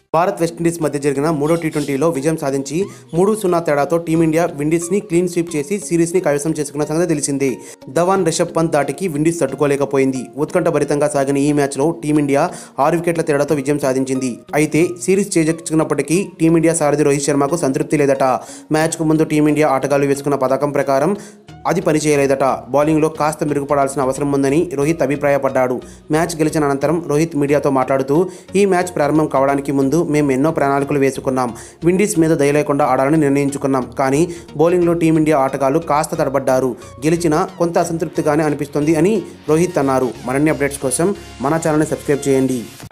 Bharat West Indies మధ్య జరిగిన మూడో టీ ట్వంటీలో విజయం సాధించి మూడు సున్నా తేడాతో టీమిండియా విండీస్ని క్లీన్ స్వీప్ చేసి సిరీస్ని కైవసం చేసుకున్న సంగతి తెలిసిందే ధవాన్ రిషబ్ పంత్ దాటికి విండీస్ తట్టుకోలేకపోయింది ఉత్కంఠభరితంగా సాగిన ఈ మ్యాచ్లో టీమిండియా ఆరు వికెట్ల తేడాతో విజయం సాధించింది అయితే సిరీస్ చేజెక్కినప్పటికీ టీమిండియా సారథి రోహిత్ శర్మకు సంతృప్తి లేదట మ్యాచ్కు ముందు టీమిండియా ఆటగాళ్లు వేసుకున్న పథకం ప్రకారం అది పనిచేయలేదట బౌలింగ్లో కాస్త మెరుగుపడాల్సిన అవసరం ఉందని రోహిత్ అభిప్రాయపడ్డాడు మ్యాచ్ గెలిచిన అనంతరం రోహిత్ మీడియాతో మాట్లాడుతూ ఈ మ్యాచ్ ప్రారంభం కావడానికి ముందు మేము ఎన్నో ప్రణాళికలు వేసుకున్నాం విండీస్ మీద దయ లేకుండా ఆడాలని నిర్ణయించుకున్నాం కానీ బౌలింగ్లో టీమిండియా ఆటగాళ్లు కాస్త తడబడ్డారు గెలిచిన కొంత అసంతృప్తిగానే అనిపిస్తుంది అని రోహిత్ అన్నారు మరిన్ని అప్డేట్స్ కోసం మన ఛానల్ని సబ్స్క్రైబ్ చేయండి